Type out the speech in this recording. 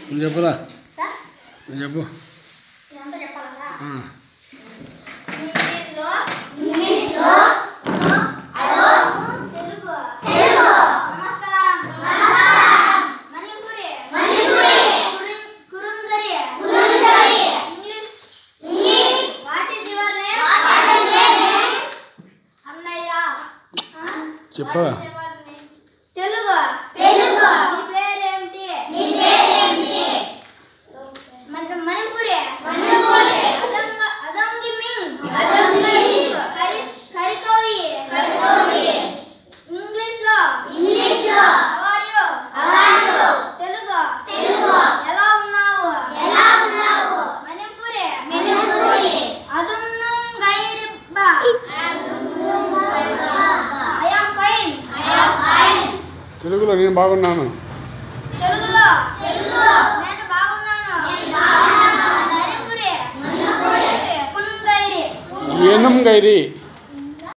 నువ్వు చెప్పురా సార్ నువ్వు చెప్పు ఇదంతా చెప్పాలా సార్ ఆ. ఇంగ్లీష్లో ఇంగ్లీష్లో హలో తెలుగు తెలుగు నమస్కారం నమస్కారం మణిపురి మణిపురి కురుంజరి కురుంజరి English English what is your name what is your name అన్నయ్య చెప్పరా తెలుగు తెలుగు నీ పేరేంటి నీ పేరేంటి మన మణిపురి మణిపురి అదంగ అదంగి మింగ్ అదంగి మింగ్ హరి హరికవి హరికవి ఇంగ్లీష్ లో ఇంగ్లీష్ లో how are you how are you Telugu Telugu ఎలా ఉన్నావు ఎలా ఉన్నావు మణిపురి మణిపురి అదున్నం గైరిబ్బా I am fine I am fine తెలుగులో నేను బాగున్నాను తెలుగులో తెలుగులో నేను బాగున్నాను నేను బాగున్నాను మణిపురి మణిపురి పున్గైరి ఏనం గైరి